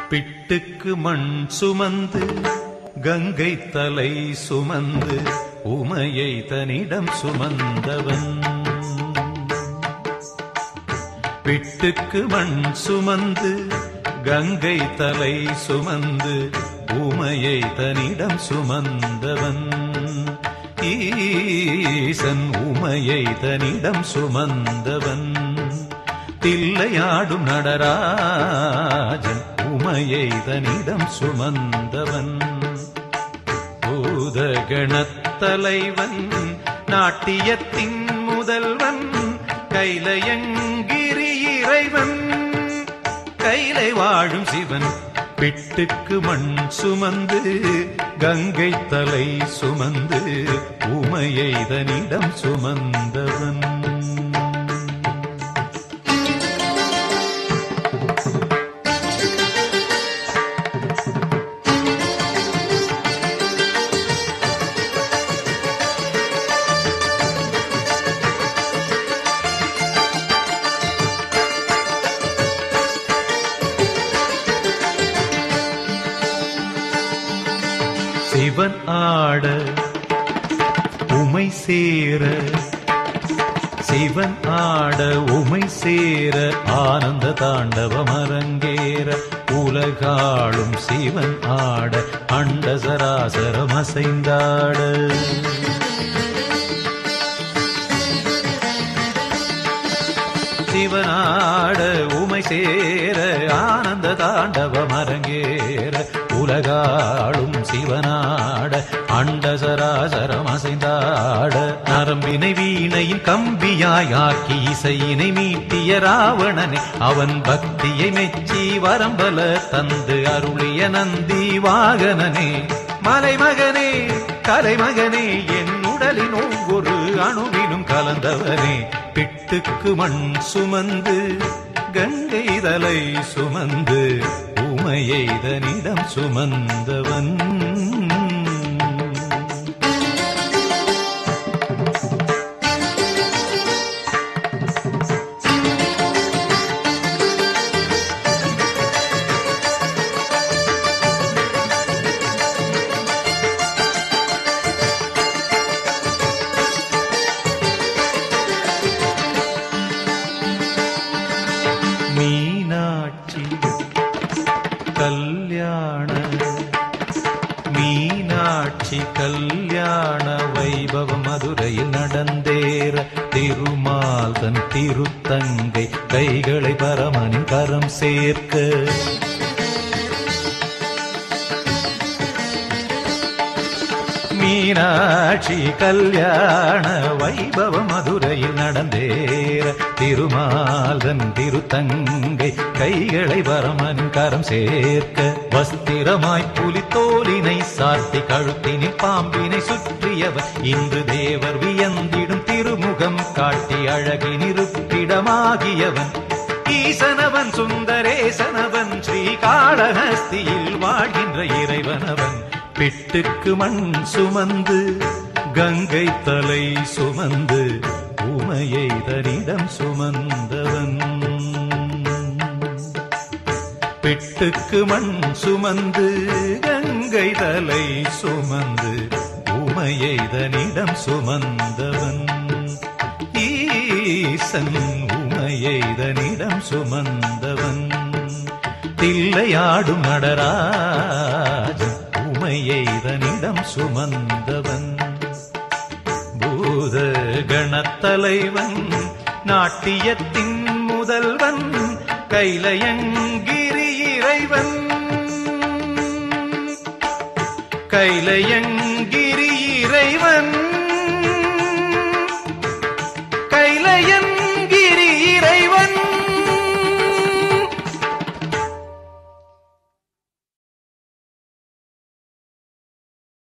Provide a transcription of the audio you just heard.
பிட்டுக்கு மண் சுமந்து கங்கை தலை சுமந்து உமையை தனிடம் சுமந்தவன் பிட்டுக்கு மண் சுமந்து கங்கை தலை சுமந்து உமையை தனிடம் சுமந்தவன் ஈசன் உமையை தனிடம் சுமந்தவன் தில்லையாடும் நடராஜன் உமையை தனிடம் சுமந்தவன் பூதகணத்தலைவன் நாட்டியத்தின் முதல்வன் கைலையங்கிரி இறைவன் கைலை வாழும் சிவன் பிட்டுக்கு மண் சுமந்து கங்கை தலை சுமந்து உமையை தனிடம் சுமந்தவன் சிவன் ஆட உமை சேர சிவன் ஆட உமை சேர ஆனந்த தாண்டவம் அரங்கேற உலகாளும் சிவன் ஆட அண்ட சராசரம் அசைந்தாட சிவனாட உமை சேர ஆனந்த தாண்டவம் அரங்கேற உலகாளும் சிவனாட அண்ட சராசரம் அசைந்தாட நரம்பினை வீணையின் கம்பியாய் ஆக்கி இசையினை மீட்டிய ராவணனே அவன் பக்தியை மெச்சி வரம்பல தந்து அருளிய நந்தி வாகனனே மலைமகனே கலைமகனே என் உடலின் ஒவ்வொரு அணுவிலும் கலந்தவனே பிட்டுக்கு மண் சுமந்து கங்கை தலை சுமந்து உமையை தனிடம் சுமந்தவன் மீனாட்சி கல்யாண மீனாட்சி கல்யாண வைபவ மதுரையில் நடந்தேற திருமால் தன் திருத்தங்கை கைகளை பரமனின் கரம் சேர்க்க மீனாட்சி கல்யாண வைபவ மதுரையில் நடந்தேற திருமாலன் திருத்தங்கை கைகளை வரமன் கரம் சேர்க்க வஸ்திரமாய் புலித்தோலினை சாத்தி கழுத்தினில் பாம்பினை சுற்றியவர் இன்று தேவர் வியந்திடும் திருமுகம் காட்டி அழகினிருப்பிடமாகியவன் ஈசனவன் சுந்தரேசனவன் ஸ்ரீகாளஹஸ்தியில் வாழ்கின்ற இறைவனவன் பிட்டுக்கு மண் சுமந்து கங்கை தலை சுமந்து உமையை தனிடம் சுமந்தவன் பிட்டுக்கு மண் சுமந்து கங்கை தலை சுமந்து உமையை தனிடம் சுமந்தவன் ஈசன் உமையை தனிடம் சுமந்தவன் தில்லையாடும் நடராஜன் உமையை தனிடம் சுமந்தவன் பூத கணத்தலைவன் நாட்டியத்தின் முதல்வன் கைலையங்கிரி இறைவன் கைலையங்கிரி இறைவன்